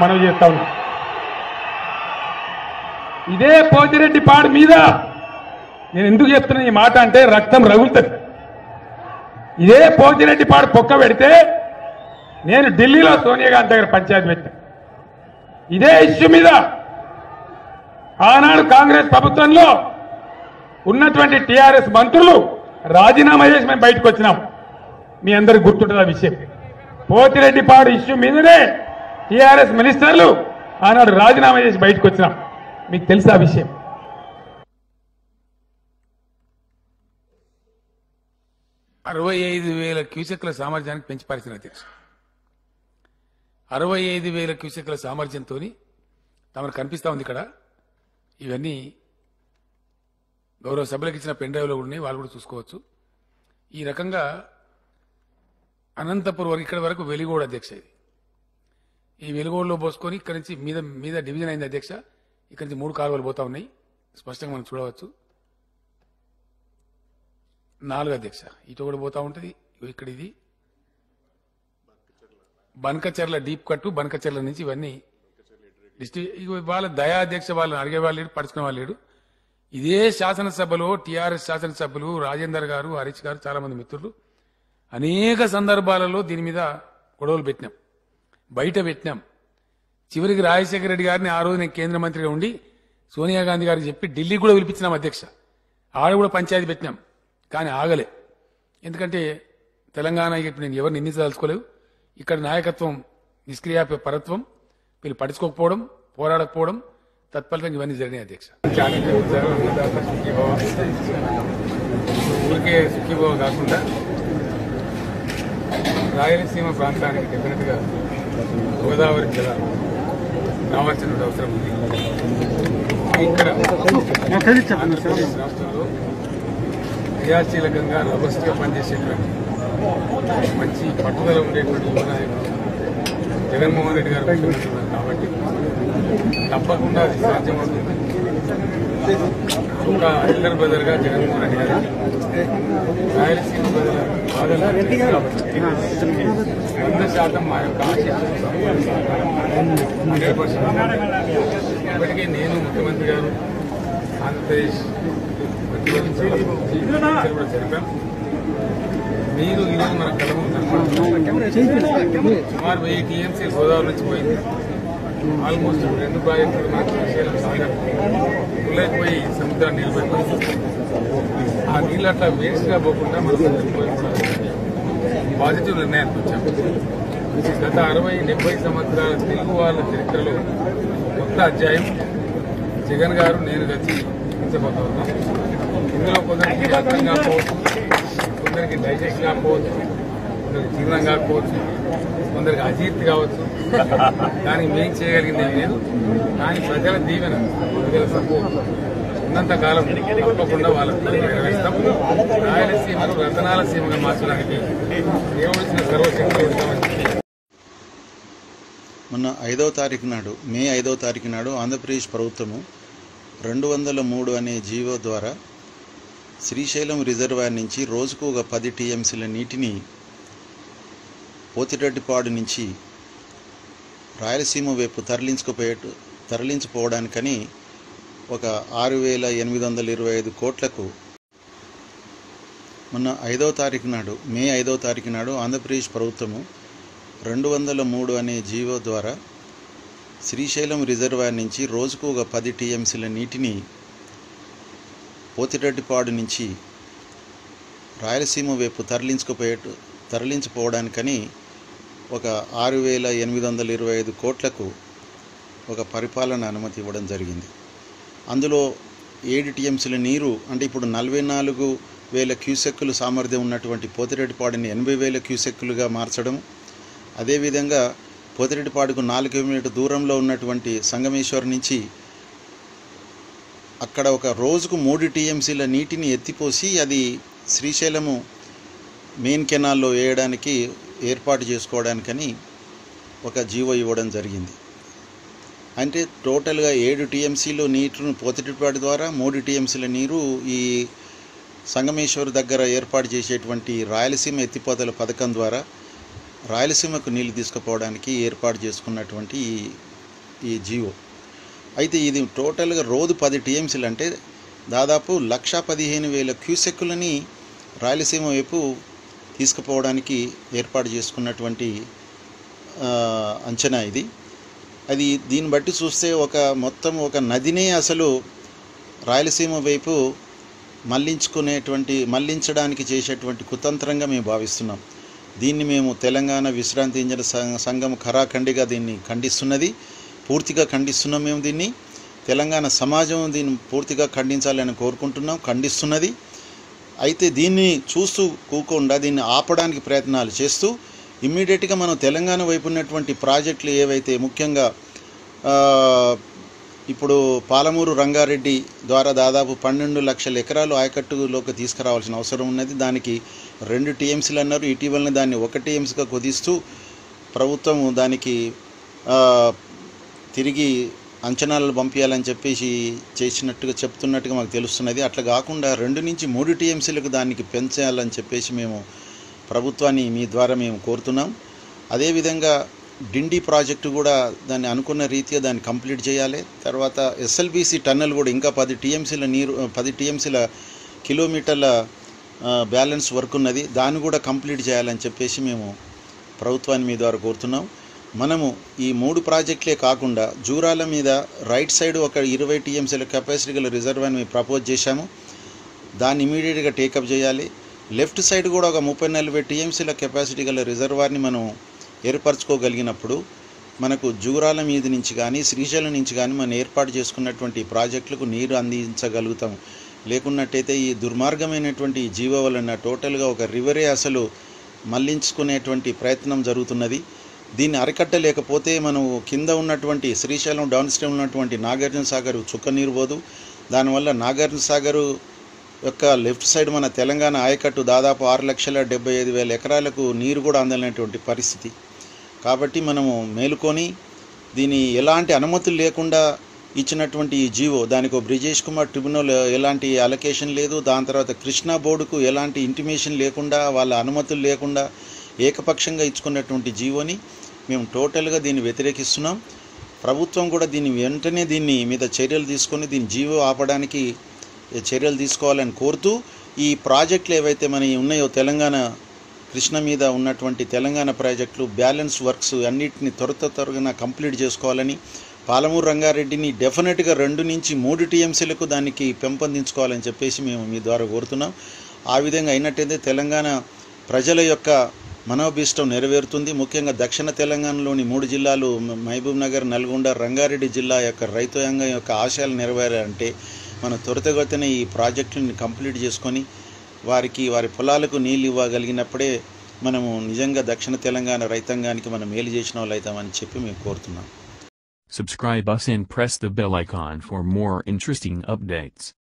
మనవి చేస్తా ఉన్నాం ఇదే పోతిరెడ్డి పాడు మీద నేను ఎందుకు చెప్తున్నా ఈ మాట అంటే రక్తం రగులుతుంది ఇదే పోతిరెడ్డి పాడు పొక్క పెడితే నేను ఢిల్లీలో సోనియా గాంధీ దగ్గర పంచాయతీ పెట్టా ఇదే ఇష్యూ మీద ఆనాడు కాంగ్రెస్ ప్రభుత్వంలో ఉన్నటువంటి టీఆర్ఎస్ మంత్రులు రాజీనామా చేసి మేము బయటకు వచ్చినాం మీ అందరికి గుర్తుంటుంది ఆ విషయం పోతిరెడ్డి పాడు ఇష్యూ మీదనే టీఆర్ఎస్ మినిస్టర్లు ఆనాడు రాజీనామా చేసి బయటకు వచ్చినాం మీకు తెలుసా ఆ విషయం అరవై ఐదు వేల క్యూసెక్ల సామర్థ్యానికి పెంచి పరిచిన అధ్యక్ష అరవై ఐదు వేల క్యూసెక్ల సామర్థ్యంతో తమకు కనిపిస్తా ఉంది ఇక్కడ ఇవన్నీ గౌరవ సభలకు ఇచ్చిన పెన్ డ్రైవ్లో కూడా ఉన్నాయి వాళ్ళు కూడా చూసుకోవచ్చు ఈ రకంగా అనంతపురం వరకు ఇక్కడ వరకు వెలిగోడు అధ్యక్ష ఇది ఈ వెలుగోడులో పోసుకొని ఇక్కడ నుంచి మీద మీద డివిజన్ అయింది అధ్యక్ష ఇక్కడ నుంచి మూడు కాలువలు పోతా ఉన్నాయి స్పష్టంగా మనం చూడవచ్చు నాలుగు అధ్యక్ష ఇటు కూడా పోతా ఉంటది ఇగో ఇక్కడ ఇది బనకచెర్ల డీప్ కట్టు బనకచెర్ల నుంచి ఇవన్నీ డిస్ట్రిక్ట్ ఇగో వాళ్ళ దయా అధ్యక్ష వాళ్ళని అడిగే వాళ్ళు లేడు పడుచుకునే వాళ్ళు లేడు ఇదే శాసనసభలో టీఆర్ఎస్ శాసనసభ్యులు రాజేందర్ గారు హరీష్ గారు చాలా మంది మిత్రులు అనేక సందర్భాలలో దీని మీద గొడవలు పెట్టినాం బయట పెట్టినాం చివరికి రాజశేఖర రెడ్డి గారిని ఆ రోజు నేను కేంద్ర మంత్రిగా ఉండి సోనియా గాంధీ గారికి చెప్పి ఢిల్లీ కూడా పిలిపించినాం అధ్యక్ష ఆడ కూడా పంచాయతీ పెట్టినాం కానీ ఆగలే ఎందుకంటే తెలంగాణ ఇప్పుడు నేను ఎవరిని నిందించదలుచుకోలేదు ఇక్కడ నాయకత్వం నిష్క్రియ పరత్వం వీళ్ళు పట్టించుకోకపోవడం పోరాడకపోవడం తత్ఫలితంగా ఇవన్నీ జరిగినాయి అధ్యక్ష ఊరికే సుఖీభావ కాకుండా రాయలసీమ ప్రాంతానికి డెఫినెట్ గా గోదావరి జిల్లా రావాల్సిన అవసరం ఉంది ఇక్కడ ఆంధ్రప్రదేశ్ రాష్ట్రంలో క్రియాశీలకంగా robust గా పనిచేసేటువంటి మంచి పట్టుదల ఉండేటువంటి యువ నాయకుడు జగన్మోహన్ రెడ్డి గారు ముఖ్యమంత్రి ఉన్నారు కాబట్టి తప్పకుండా అది సాధ్యమవుతుంది ఒక ఎల్లర్ బ్రదర్ గా జగన్మోహన్ రెడ్డి గారు రాయలసీమ ప్రజల బాధలు తెలుసు కాబట్టి వంద శాతం మా యొక్క హండ్రెడ్ పర్సెంట్ ఇప్పటికే నేను ముఖ్యమంత్రి గారు ఆంధ్రప్రదేశ్ ముఖ్యమంత్రి చర్చలు కూడా జరిపాం మీరు ఈరోజు మన కళ సుమారు వెయ్యి టీఎంసీ గోదావరి నుంచి పోయింది ఆల్మోస్ట్ రెండు ప్రాజెక్టులు మనకు శ్రీశైలం సాగర్ పుల్లైపోయి సముద్రాన్ని నిలబెట్టింది ఆ నీళ్ళు అట్లా వేస్ట్ గా పోకుండా మనం పాజిటివ్ నిర్ణయానికి వచ్చాం గత అరవై డెబ్బై సంవత్సరాల తెలుగు వాళ్ళ చరిత్రలో కొత్త అధ్యాయం జగన్ గారు నేను కలిసి ఉంచబోతా ఉన్నాం ఇందులో కొందరికి అర్థం కాకపోవచ్చు కొందరికి డైజెస్ట్ కాకపోవచ్చు కొందరికి జీవనం కాకపోవచ్చు కొందరికి అజీర్తి కావచ్చు కానీ మేము చేయగలిగింది ఏం లేదు కానీ ప్రజల దీవెన ప్రజల సపోర్ట్ ఉన్నంత కాలం తప్పకుండా వాళ్ళకు నెరవేరుస్తాం రాయలసీమను రతనాల సీమగా మార్చడానికి దేవుడిచ్చిన సర్వశక్తులు ఉంటామని చెప్పి మొన్న ఐదవ తారీఖు నాడు మే ఐదవ తారీఖు నాడు ఆంధ్రప్రదేశ్ ప్రభుత్వము రెండు వందల మూడు అనే జీవో ద్వారా శ్రీశైలం రిజర్వాయర్ నుంచి రోజుకు ఒక పది టీఎంసీల నీటిని పోతిరెడ్డిపాడు నుంచి రాయలసీమ వైపు తరలించుకుపోయే తరలించిపోవడానికని ఒక ఆరు వేల ఎనిమిది వందల ఇరవై ఐదు కోట్లకు మొన్న ఐదవ తారీఖు నాడు మే ఐదవ తారీఖు నాడు ఆంధ్రప్రదేశ్ ప్రభుత్వము రెండు వందల మూడు అనే జీవో ద్వారా శ్రీశైలం రిజర్వాయర్ నుంచి రోజుకు ఒక పది టీఎంసీల నీటిని పోతిరెడ్డిపాడు నుంచి రాయలసీమ వైపు తరలించుకుపోయే తరలించిపోవడానికని ఒక ఆరు వేల ఎనిమిది వందల ఇరవై ఐదు కోట్లకు ఒక పరిపాలన అనుమతి ఇవ్వడం జరిగింది అందులో ఏడు టీఎంసీల నీరు అంటే ఇప్పుడు నలభై నాలుగు వేల క్యూసెక్కులు సామర్థ్యం ఉన్నటువంటి పోతిరెడ్డిపాడుని ఎనభై వేల క్యూసెక్కులుగా మార్చడం అదేవిధంగా పోతిరెడ్డిపాడుకు నాలుగు కిలోమీటర్ దూరంలో ఉన్నటువంటి సంగమేశ్వర్ నుంచి అక్కడ ఒక రోజుకు మూడు టీఎంసీల నీటిని ఎత్తిపోసి అది శ్రీశైలము మెయిన్ కెనాల్లో వేయడానికి ఏర్పాటు చేసుకోవడానికని ఒక జీవో ఇవ్వడం జరిగింది అంటే టోటల్గా ఏడు టీఎంసీలు నీటిని పోతిటిపాటి ద్వారా మూడు టీఎంసీల నీరు ఈ సంగమేశ్వర్ దగ్గర ఏర్పాటు చేసేటువంటి రాయలసీమ ఎత్తిపోతల పథకం ద్వారా రాయలసీమకు నీళ్లు తీసుకుపోవడానికి ఏర్పాటు చేసుకున్నటువంటి ఈ ఈ జీవో అయితే ఇది టోటల్గా రోజు పది టీఎంసీలు అంటే దాదాపు లక్ష పదిహేను వేల క్యూసెక్కులని రాయలసీమ వైపు తీసుకుపోవడానికి ఏర్పాటు చేసుకున్నటువంటి ఆ, అంచనా ఇది అది దీన్ని బట్టి చూస్తే ఒక మొత్తం ఒక నదినే అసలు రాయలసీమ వైపు మళ్లించుకునేటువంటి మళ్లించడానికి చేసేటువంటి కుతంత్రంగా మేము భావిస్తున్నాం దీన్ని మేము తెలంగాణ విశ్రాంతి ఇంజన సం- సంఘం ఖరాఖండిగా దీన్ని ఖండిస్తున్నది పూర్తిగా ఖండిస్తున్నాం మేము దీన్ని తెలంగాణ సమాజం దీన్ని పూర్తిగా ఖండించాలని కోరుకుంటున్నాం ఖండిస్తున్నది అయితే దీన్ని చూస్తూ కూకుండా దీన్ని ఆపడానికి ప్రయత్నాలు చేస్తూ ఇమ్మీడియట్గా మనం తెలంగాణ వైపు ఉన్నటువంటి ప్రాజెక్టులు ఏవైతే ముఖ్యంగా ఆ, ఇప్పుడు పాలమూరు రంగారెడ్డి ద్వారా దాదాపు పన్నెండు లక్షల ఎకరాలు ఆయకట్టులోకి తీసుకురావాల్సిన అవసరం ఉన్నది దానికి రెండు టీఎంసీలు అన్నారు ఇటీవలనే దాన్ని ఒక టీఎంసీగా కుదిస్తూ ప్రభుత్వం దానికి ఆ, తిరిగి అంచనాలు పంపించాలని చెప్పేసి చేసినట్టుగా చెప్తున్నట్టుగా మాకు తెలుస్తున్నది అట్లా కాకుండా రెండు నుంచి మూడు టీఎంసీలకు దానికి పెంచాలని చెప్పేసి మేము ప్రభుత్వాన్ని మీ ద్వారా మేము కోరుతున్నాం అదేవిధంగా డిండి ప్రాజెక్టు కూడా దాన్ని అనుకున్న రీతిగా దాన్ని కంప్లీట్ చేయాలి తర్వాత ఎస్ఎల్బిసి టన్నెల్ కూడా ఇంకా పది టీఎంసీల నీరు పది టీఎంసీల కిలోమీటర్ల ఆ, బ్యాలెన్స్ వర్క్ ఉన్నది దాన్ని కూడా కంప్లీట్ చేయాలని చెప్పేసి మేము ప్రభుత్వాన్ని మీ ద్వారా కోరుతున్నాం మనము ఈ మూడు ప్రాజెక్టులే కాకుండా జూరాల మీద రైట్ సైడ్ ఒక ఇరవై టీఎంసీల కెపాసిటీ గల రిజర్వాయర్ మేము ప్రపోజ్ చేశాము దాన్ని ఇమీడియట్గా టేకప్ చేయాలి లెఫ్ట్ సైడ్ కూడా ఒక ముప్పై నలభై టీఎంసీల కెపాసిటీ గల రిజర్వాయర్ని మనం ఏర్పరచుకోగలిగినప్పుడు మనకు జూరాల మీద నుంచి కానీ శ్రీశైలం నుంచి కానీ మనం ఏర్పాటు చేసుకున్నటువంటి ప్రాజెక్టులకు నీరు అందించగలుగుతాం లేకున్నట్టయితే ఈ దుర్మార్గమైనటువంటి ఈ జీవ వలన టోటల్గా ఒక రివరే అసలు మళ్లించుకునేటువంటి ప్రయత్నం జరుగుతున్నది దీన్ని అరికట్టలేకపోతే మనం కింద ఉన్నటువంటి శ్రీశైలం డౌన్ స్ట్రీమ్ ఉన్నటువంటి నాగార్జున సాగర్ చుక్క నీరు పోదు దానివల్ల నాగార్జున సాగరు యొక్క లెఫ్ట్ సైడ్ మన తెలంగాణ ఆయకట్టు దాదాపు ఆరు లక్షల డెబ్బై ఐదు వేల ఎకరాలకు నీరు కూడా అందలేనటువంటి పరిస్థితి కాబట్టి మనము మేలుకొని దీని ఎలాంటి అనుమతులు లేకుండా ఇచ్చినటువంటి ఈ జీవో దానికి ఒక బ్రిజేష్ కుమార్ ట్రిబ్యునల్ ఎలాంటి అలొకేషన్ లేదు దాని తర్వాత కృష్ణా బోర్డుకు ఎలాంటి ఇంటిమేషన్ లేకుండా వాళ్ళ అనుమతులు లేకుండా ఏకపక్షంగా ఇచ్చుకున్నటువంటి జీవోని మేము టోటల్గా దీన్ని వ్యతిరేకిస్తున్నాం ప్రభుత్వం కూడా దీన్ని వెంటనే దీన్ని మీద చర్యలు తీసుకొని దీన్ని జీవో ఆపడానికి చర్యలు తీసుకోవాలని కోరుతూ ఈ ప్రాజెక్టులు ఏవైతే మన ఉన్నాయో తెలంగాణ కృష్ణ మీద ఉన్నటువంటి తెలంగాణ ప్రాజెక్టులు బ్యాలెన్స్ వర్క్స్ అన్నిటిని త్వర త్వరగా కంప్లీట్ చేసుకోవాలని పాలమూరు రంగారెడ్డిని డెఫినెట్గా రెండు నుంచి మూడు టీఎంసీలకు దానికి పెంపొందించుకోవాలని చెప్పేసి మేము మీ ద్వారా కోరుతున్నాం ఆ విధంగా అయినట్టయితే తెలంగాణ ప్రజల యొక్క మనోభీష్టం నెరవేరుతుంది ముఖ్యంగా దక్షిణ తెలంగాణలోని మూడు జిల్లాలు మ- మహబూబ్ నగర్ నల్గొండ రంగారెడ్డి జిల్లా యొక్క రైతాంగం యొక్క ఆశయాలు నెరవేరాలంటే మనం త్వరితగతిన ఈ ప్రాజెక్టుని కంప్లీట్ చేసుకొని వారికి వారి పొలాలకు నీళ్ళు ఇవ్వగలిగినప్పుడే మనము నిజంగా దక్షిణ తెలంగాణ రైతాంగానికి మనం మేలు చేసిన వాళ్ళు అవుతామని చెప్పి మేము కోరుతున్నాం Subscribe us and press the bell icon for more interesting updates.